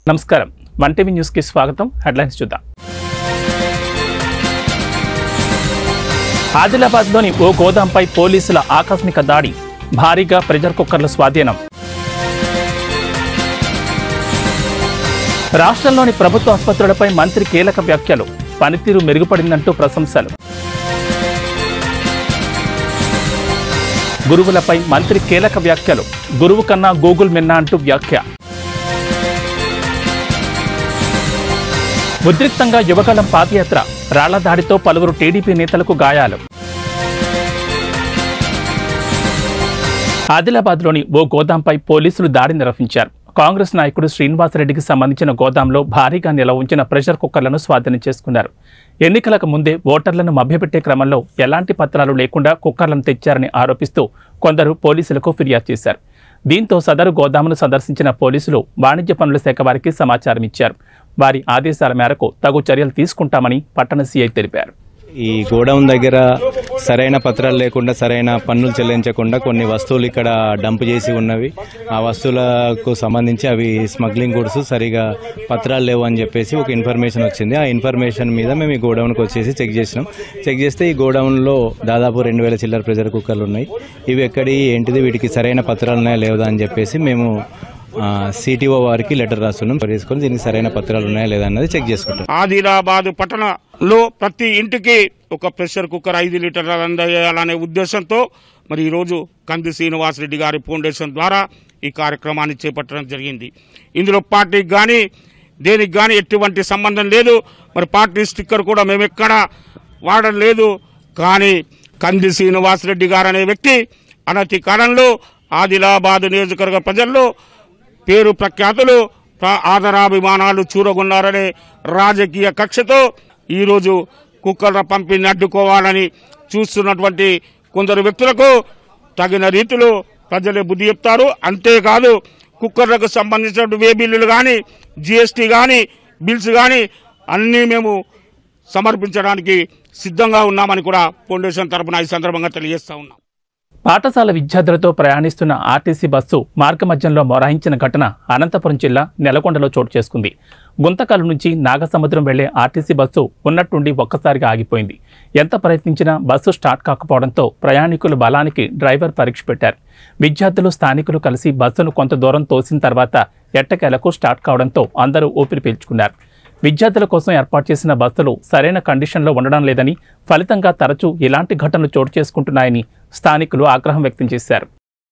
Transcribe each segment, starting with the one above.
నమస్కారం one TV న్యూస్కి స్వాగతం హెడ్లైన్స్ చూద్దాం ఆదిలాబాద్లోని ఓ గోదాంపై పోలీసుల ఆకస్మిక దాడి భారీగా ప్రెజర్ కుక్కర్ల స్వాధీనం రాష్ట్రంలోని ప్రభుత్వ ఆసుపత్రులపై మంత్రి కీలక వ్యాఖ్యలు పనితీరు మెరుగుపడిందంటూ ప్రశంసలు గురువులపై మంత్రి కీలక వ్యాఖ్యలు గురువు కన్నా గూగుల్ మిన్నా అంటూ వ్యాఖ్య ఉద్రిక్తంగా యువగళం పాదయాత్ర రాళ్ల దాడితో పలువురు టీడీపీ నేతలకు గాయాలు ఆదిలాబాద్లోని ఓ గోదాంపై పోలీసులు దాడి నిర్వహించారు కాంగ్రెస్ నాయకుడు శ్రీనివాసరెడ్డికి సంబంధించిన గోదాంలో భారీగా నిల్వ ఉంచిన ప్రెషర్ కుక్కర్లను స్వాధీనం చేసుకున్నారు ఎన్నికలకు ముందే ఓటర్లను మభ్యపెట్టే క్రమంలో ఎలాంటి పత్రాలు లేకుండా కుక్కర్లను తెచ్చారని ఆరోపిస్తూ కొందరు పోలీసులకు ఫిర్యాదు చేశారు దీంతో సదరు గోదామును సందర్శించిన పోలీసులు వాణిజ్య పనుల శాఖ వారికి సమాచారం ఇచ్చారు వారి ఆదేశాల మేరకు తగు చర్యలు తీసుకుంటామని పట్టణ సీఐ తెలిపారు ఈ గోడౌన్ దగ్గర సరైన పత్రాలు లేకుండా సరైన పన్నులు చెల్లించకుండా కొన్ని వస్తువులు ఇక్కడ డంప్ చేసి ఉన్నవి ఆ వస్తువులకు సంబంధించి అవి స్మగ్లింగ్ గుడ్స్ సరిగా పత్రాలు లేవు అని చెప్పేసి ఒక ఇన్ఫర్మేషన్ వచ్చింది ఆ ఇన్ఫర్మేషన్ మీద మేము ఈ గోడౌన్కి వచ్చేసి చెక్ చేసినాం చెక్ చేస్తే ఈ గోడౌన్లో దాదాపు రెండు వేల చిల్లర ప్రెజర్ కుక్కర్లు ఉన్నాయి ఇవి ఎక్కడి ఏంటిది వీటికి సరైన పత్రాలు ఉన్నాయా లేదా అని చెప్పేసి మేము సిటీఓ వారికి లెటర్ రాస్తున్నాం తీసుకొని దీనికి సరైన పత్రాలు ఉన్నాయా లేదా అన్నది చెక్ చేసుకుంటాం ఆదిలాబాద్ పట్టణంలో ప్రతి ఇంటికి ఒక ప్రెషర్ కుక్కర్ ఐదు లీటర్ల అందజేయాలనే ఉద్దేశంతో మరి ఈరోజు కంది శ్రీనివాసరెడ్డి గారి ఫౌండేషన్ ద్వారా ఈ కార్యక్రమాన్ని చేపట్టడం జరిగింది ఇందులో పార్టీకి కానీ దేనికి కానీ ఎటువంటి సంబంధం లేదు మరి పార్టీ స్టిక్కర్ కూడా మేము ఎక్కడ వాడడం లేదు కానీ కంది శ్రీనివాసరెడ్డి గారు అనే వ్యక్తి అనతి కాలంలో ఆదిలాబాద్ నియోజకవర్గ ప్రజల్లో పేరు ప్రఖ్యాతులు ప్ర- ఆదరాభిమానాలు చూరగొన్నారనే రాజకీయ కక్షతో ఈరోజు కుక్కల పంపిణీ అడ్డుకోవాలని చూస్తున్నటువంటి కొందరు వ్యక్తులకు తగిన రీతిలో ప్రజలే బుద్ధి చెప్తారు అంతేకాదు కుక్కర్లకు సంబంధించిన వే బిల్లులు కానీ జిఎస్టీ కానీ బిల్స్ కానీ అన్నీ మేము సమర్పించడానికి సిద్ధంగా ఉన్నామని కూడా ఫౌండేషన్ తరపున ఈ సందర్భంగా తెలియజేస్తా ఉన్నాం పాఠశాల విద్యార్థులతో ప్రయాణిస్తున్న ఆర్టీసీ బస్సు మార్గమధ్యంలో మొరాయించిన ఘటన అనంతపురం జిల్లా నెలకొండలో చోటు చేసుకుంది గుంతకల్ నుంచి నాగసముద్రం వెళ్లే ఆర్టీసీ బస్సు ఉన్నట్టుండి ఒక్కసారిగా ఆగిపోయింది ఎంత ప్రయత్నించినా బస్సు స్టార్ట్ కాకపోవడంతో ప్రయాణికుల బలానికి డ్రైవర్ పరీక్ష పెట్టారు విద్యార్థులు స్థానికులు కలిసి బస్సును కొంత దూరం తోసిన తర్వాత ఎట్టకేలకు స్టార్ట్ కావడంతో అందరూ ఊపిరి పీల్చుకున్నారు విద్యార్థుల కోసం ఏర్పాటు చేసిన బస్సులు సరైన కండిషన్లో ఉండడం లేదని ఫలితంగా తరచూ ఇలాంటి ఘటనలు చోటు చేసుకుంటున్నాయని స్థానికులు ఆగ్రహం వ్యక్తం చేశారు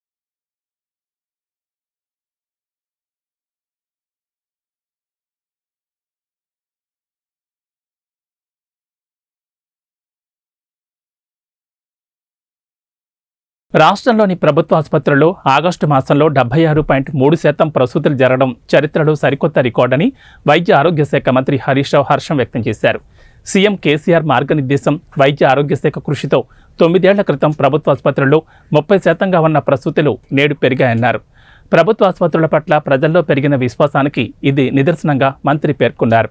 రాష్ట్రంలోని ప్రభుత్వ ఆసుపత్రుల్లో ఆగస్టు మాసంలో డెబ్బై ఆరు పాయింట్ మూడు శాతం ప్రసూతులు జరగడం చరిత్రలో సరికొత్త రికార్డని వైద్య ఆరోగ్య శాఖ మంత్రి హరీష్ రావు హర్షం వ్యక్తం చేశారు సీఎం కేసీఆర్ మార్గనిర్దేశం వైద్య ఆరోగ్య శాఖ కృషితో తొమ్మిదేళ్ల క్రితం ప్రభుత్వ ఆసుపత్రుల్లో ముప్పై శాతంగా ఉన్న ప్రసూతులు నేడు పెరిగాయన్నారు ప్రభుత్వ ఆసుపత్రుల పట్ల ప్రజల్లో పెరిగిన విశ్వాసానికి ఇది నిదర్శనంగా మంత్రి పేర్కొన్నారు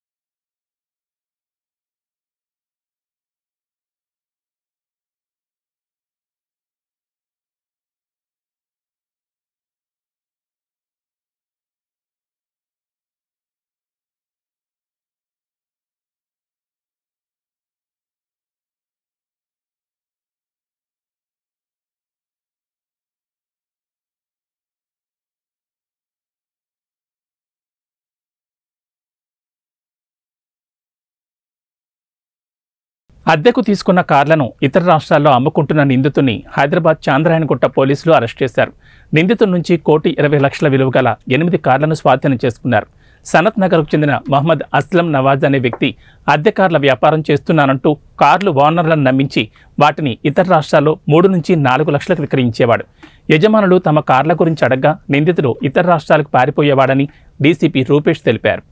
అద్దెకు తీసుకున్న కార్లను ఇతర రాష్ట్రాల్లో అమ్ముకుంటున్న నిందితుని హైదరాబాద్ చాంద్రాయణగుట్ట పోలీసులు అరెస్ట్ చేశారు నిందితుడి నుంచి కోటి ఇరవై లక్షల విలువ గల ఎనిమిది కార్లను స్వాధీనం చేసుకున్నారు సనత్ నగర్కు చెందిన మహమ్మద్ అస్లం నవాజ్ అనే వ్యక్తి అద్దె కార్ల వ్యాపారం చేస్తున్నానంటూ కార్లు ఓనర్లను నమ్మించి వాటిని ఇతర రాష్ట్రాల్లో మూడు నుంచి నాలుగు లక్షలకు విక్రయించేవాడు యజమానులు తమ కార్ల గురించి అడగ్గా నిందితుడు ఇతర రాష్ట్రాలకు పారిపోయేవాడని డీసీపీ రూపేష్ తెలిపారు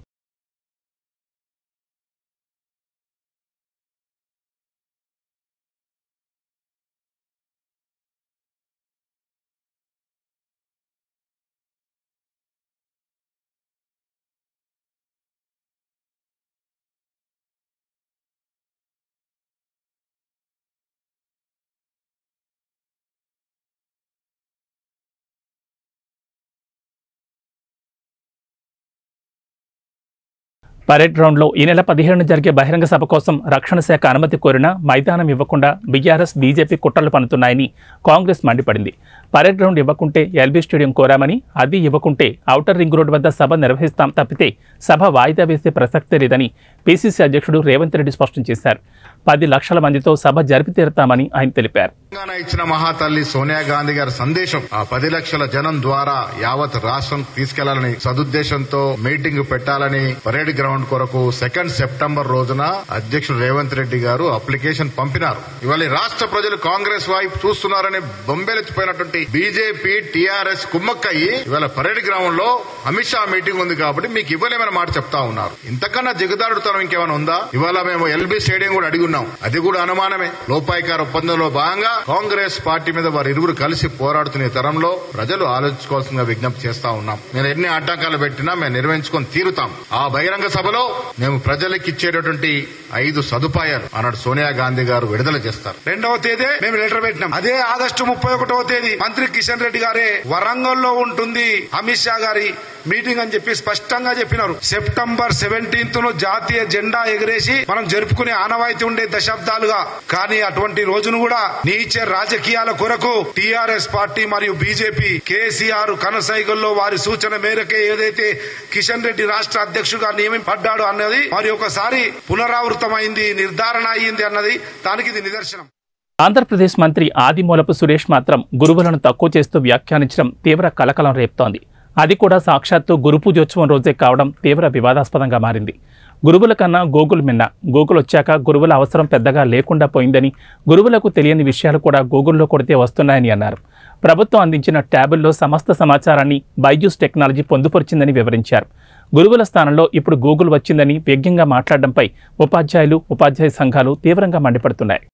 పరేడ్ గ్రౌండ్లో ఈ నెల పదిహేడున జరిగే బహిరంగ సభ కోసం రక్షణ శాఖ అనుమతి కోరినా మైదానం ఇవ్వకుండా బీఆర్ఎస్ బీజేపీ కుట్రలు పన్నుతున్నాయని కాంగ్రెస్ మండిపడింది పరేడ్ గ్రౌండ్ ఇవ్వకుంటే ఎల్బీ స్టేడియం కోరామని అది ఇవ్వకుంటే ఔటర్ రింగ్ రోడ్ వద్ద సభ నిర్వహిస్తాం తప్పితే సభ వాయిదా వేసే ప్రసక్తే లేదని పీసీసీ అధ్యక్షుడు రేవంత్ రెడ్డి స్పష్టం చేశారు పది లక్షల మందితో సభ జరిపి తీరుతామని ఆయన తెలిపారు తెలంగాణ ఇచ్చిన మహాతల్లి సోనియా గాంధీ గారి సందేశం ఆ పది లక్షల జనం ద్వారా యావత్ రాష్ట్రం తీసుకెళ్లాలని సదుద్దేశంతో మీటింగ్ పెట్టాలని పరేడ్ గ్రౌండ్ కొరకు సెకండ్ సెప్టెంబర్ రోజున అధ్యక్షుడు రేవంత్ రెడ్డి గారు అప్లికేషన్ పంపినారు ఇవాళ ఈ రాష్ట్ర ప్రజలు కాంగ్రెస్ వైపు చూస్తున్నారని బొంబెలెత్తిపోయినటువంటి బీజేపీ టీఆర్ఎస్ కుమ్మక్కయ్యి ఇవాళ పరేడ్ గ్రౌండ్ లో అమిత్ షా మీటింగ్ ఉంది కాబట్టి మీకు ఇవ్వలేమని మాట చెప్తా ఉన్నారు ఇంతకన్నా దిగదాడుతనం ఇంకేమైనా ఉందా ఇవాళ మేము ఎల్బీ స్టేడియం కూడా అడిగి ఉన్నాం అది కూడా అనుమానమే లోపాయికార ఒప్పందంలో భాగంగా కాంగ్రెస్ పార్టీ మీద వారు ఇరువురు కలిసి పోరాడుతున్న ఈ తరంలో ప్రజలు ఆలోచించుకోవాల్సిందిగా విజ్ఞప్తి చేస్తా ఉన్నాం మేము ఎన్ని ఆటంకాలు పెట్టినా మేము నిర్వహించుకొని తీరుతాం ఆ బహిరంగ సభలో మేము ప్రజలకు ఇచ్చేటటువంటి ఐదు సదుపాయాలు అన్నాడు సోనియా గాంధీ గారు విడుదల చేస్తారు రెండవ తేదీ మేము లెటర్ పెట్టినాం అదే ఆగస్టు ముప్పై ఒకటవ తేదీ మంత్రి కిషన్ రెడ్డి గారే వరంగల్లో ఉంటుంది అమిత్ షా గారి మీటింగ్ అని చెప్పి స్పష్టంగా చెప్పినారు సెప్టెంబర్ సెవెంటీన్త్ ను జాతీయ జెండా ఎగరేసి మనం జరుపుకునే ఆనవాయితీ ఉండే దశాబ్దాలుగా కానీ అటువంటి రోజును కూడా నీచే రాజకీయాల కొరకు టీఆర్ఎస్ పార్టీ మరియు బీజేపీ కేసీఆర్ కనసైగల్లో వారి సూచన మేరకే ఏదైతే కిషన్ రెడ్డి రాష్ట్ర అధ్యక్షుడిగా నియమింపడ్డాడు అన్నది మరి ఒకసారి పునరావృతమైంది నిర్ధారణ అయ్యింది అన్నది దానికి ఇది నిదర్శనం ఆంధ్రప్రదేశ్ మంత్రి ఆదిమూలపు సురేష్ మాత్రం గురువులను తక్కువ చేస్తూ వ్యాఖ్యానించడం తీవ్ర కలకలం రేపుతోంది అది కూడా సాక్షాత్తు గురు పూజోత్సవం రోజే కావడం తీవ్ర వివాదాస్పదంగా మారింది గురువుల కన్నా గూగుల్ మిన్న గూగుల్ వచ్చాక గురువుల అవసరం పెద్దగా లేకుండా పోయిందని గురువులకు తెలియని విషయాలు కూడా గూగుల్లో కొడితే వస్తున్నాయని అన్నారు ప్రభుత్వం అందించిన ట్యాబుల్లో సమస్త సమాచారాన్ని బైజూస్ టెక్నాలజీ పొందుపరిచిందని వివరించారు గురువుల స్థానంలో ఇప్పుడు గూగుల్ వచ్చిందని వ్యంగ్యంగా మాట్లాడడంపై ఉపాధ్యాయులు ఉపాధ్యాయ సంఘాలు తీవ్రంగా మండిపడుతున్నాయి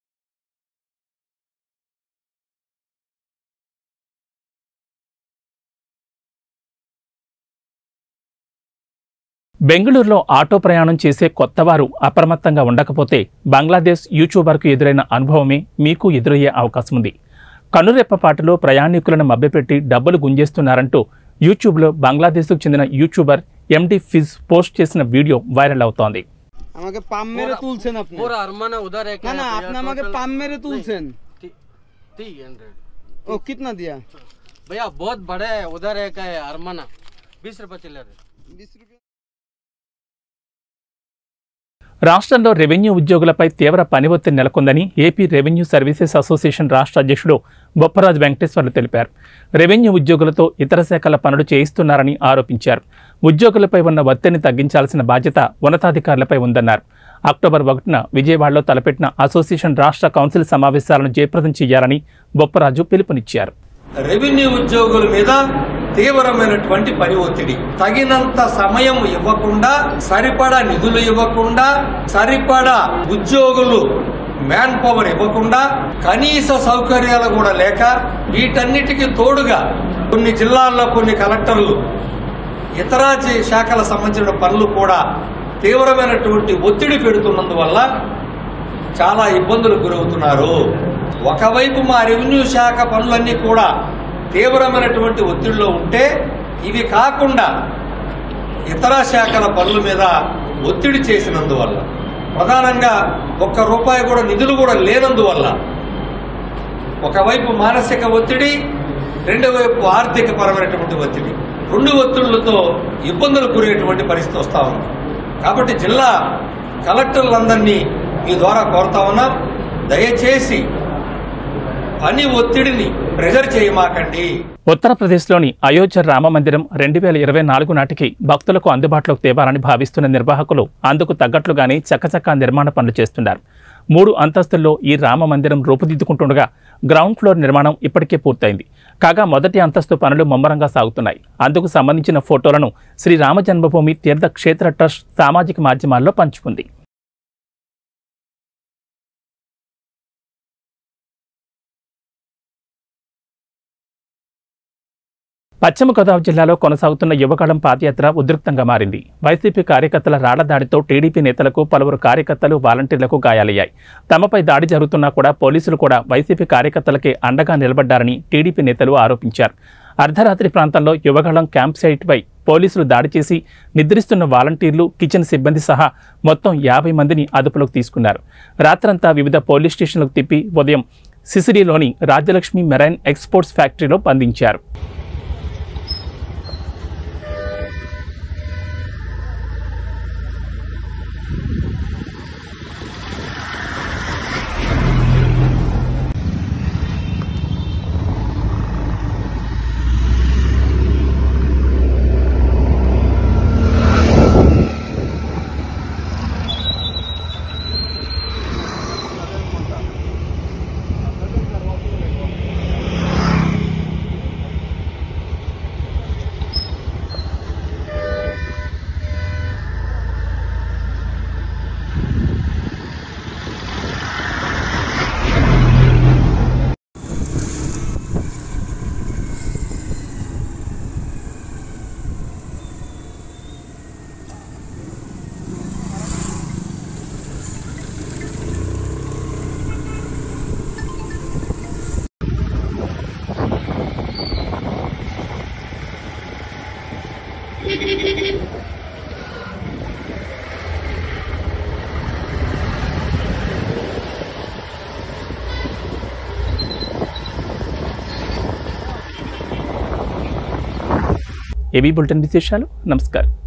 బెంగళూరులో ఆటో ప్రయాణం చేసే కొత్తవారు అప్రమత్తంగా ఉండకపోతే బంగ్లాదేశ్ యూట్యూబర్కు ఎదురైన అనుభవమే మీకు ఎదురయ్యే అవకాశం ఉంది కనురెప్పపాటులో ప్రయాణికులను మభ్యపెట్టి డబ్బులు గుంజేస్తున్నారంటూ యూట్యూబ్లో బంగ్లాదేశ్కు చెందిన యూట్యూబర్ ఎండి ఫిజ్ పోస్ట్ చేసిన వీడియో వైరల్ అవుతోంది আমাকে পাম মেরে তুলছেন আপনি पूरा अरमाना उधर एक না না আপনি আমাকে পাম মেরে তুলছেন थ्री हंड्रेड ও कितना दिया भैया बहुत बड़े है उधर एक है अरमाना बीस रुपए चिल्लर है बीस रुपया రాష్ట్రంలో రెవెన్యూ ఉద్యోగులపై తీవ్ర పని ఒత్తిడి నెలకొందని ఏపీ రెవెన్యూ సర్వీసెస్ అసోసియేషన్ రాష్ట్ర అధ్యక్షుడు బొప్పరాజు వెంకటేశ్వర్లు తెలిపారు రెవెన్యూ ఉద్యోగులతో ఇతర శాఖల పనులు చేయిస్తున్నారని ఆరోపించారు ఉద్యోగులపై ఉన్న ఒత్తిడిని తగ్గించాల్సిన బాధ్యత ఉన్నతాధికారులపై ఉందన్నారు అక్టోబర్ ఒకటిన విజయవాడలో తలపెట్టిన అసోసియేషన్ రాష్ట్ర కౌన్సిల్ సమావేశాలను జయప్రదం చేయాలని బొప్పరాజు పిలుపునిచ్చారు రెవెన్యూ ఉద్యోగుల మీద తీవ్రమైనటువంటి పని ఒత్తిడి తగినంత సమయం ఇవ్వకుండా సరిపడా నిధులు ఇవ్వకుండా సరిపడా ఉద్యోగులు మ్యాన్ పవర్ ఇవ్వకుండా కనీస సౌకర్యాలు కూడా లేక వీటన్నిటికీ తోడుగా కొన్ని జిల్లాల్లో కొన్ని కలెక్టర్లు ఇతర జి- శాఖల సంబంధించిన పనులు కూడా తీవ్రమైనటువంటి ఒత్తిడి పెడుతున్నందువల్ల చాలా ఇబ్బందులకు గురవుతున్నారు ఒకవైపు మా రెవెన్యూ శాఖ పనులన్నీ కూడా తీవ్రమైనటువంటి ఒత్తిడిలో ఉంటే ఇవి కాకుండా ఇతర శాఖల పనుల మీద ఒత్తిడి చేసినందువల్ల ప్రధానంగా ఒక్క రూపాయి కూడా నిధులు కూడా లేనందువల్ల ఒకవైపు మానసిక ఒత్తిడి రెండో వైపు ఆర్థిక పరమైనటువంటి ఒత్తిడి రెండు ఒత్తిళ్లతో ఇబ్బందులు గురేటువంటి పరిస్థితి వస్తా ఉంది కాబట్టి జిల్లా కలెక్టర్లందరినీ మీ ద్వారా కోరుతా ఉన్నాం దయచేసి పని ఒత్తిడిని ప్రెజర్ చేయమాకండి ఉత్తరప్రదేశ్లోని అయోధ్య రామ మందిరం రెండు వేల ఇరవై నాలుగు నాటికి భక్తులకు అందుబాటులోకి తేవాలని భావిస్తున్న నిర్వాహకులు అందుకు తగ్గట్లుగానే చక్కచక్క నిర్మాణ పనులు చేస్తున్నారు మూడు అంతస్తుల్లో ఈ రామ మందిరం రూపుదిద్దుకుంటుండగా గ్రౌండ్ ఫ్లోర్ నిర్మాణం ఇప్పటికే పూర్తయింది కాగా మొదటి అంతస్తు పనులు ముమ్మరంగా సాగుతున్నాయి అందుకు సంబంధించిన ఫోటోలను శ్రీ రామ జన్మభూమి తీర్థ క్షేత్ర ట్రస్ట్ సామాజిక మాధ్యమాల్లో పంచుకుంది పశ్చిమ గోదావరి జిల్లాలో కొనసాగుతున్న యువకాలం పాదయాత్ర ఉద్రిక్తంగా మారింది వైసీపీ కార్యకర్తల రాళ్లదాడితో టీడీపీ నేతలకు పలువురు కార్యకర్తలు వాలంటీర్లకు గాయాలయ్యాయి తమపై దాడి జరుగుతున్నా కూడా పోలీసులు కూడా వైసీపీ కార్యకర్తలకే అండగా నిలబడ్డారని టీడీపీ నేతలు ఆరోపించారు అర్ధరాత్రి ప్రాంతంలో యువగళం క్యాంప్ సైట్పై పోలీసులు దాడి చేసి నిద్రిస్తున్న వాలంటీర్లు కిచెన్ సిబ్బంది సహా మొత్తం యాభై మందిని అదుపులోకి తీసుకున్నారు రాత్రంతా వివిధ పోలీస్ స్టేషన్లకు తిప్పి ఉదయం సిసిడిలోని రాజ్యలక్ష్మి మెరైన్ ఎక్స్పోర్ట్స్ ఫ్యాక్టరీలో బంధించారు ఏబీ బులెటిన్ విశేషాలు నమస్కారం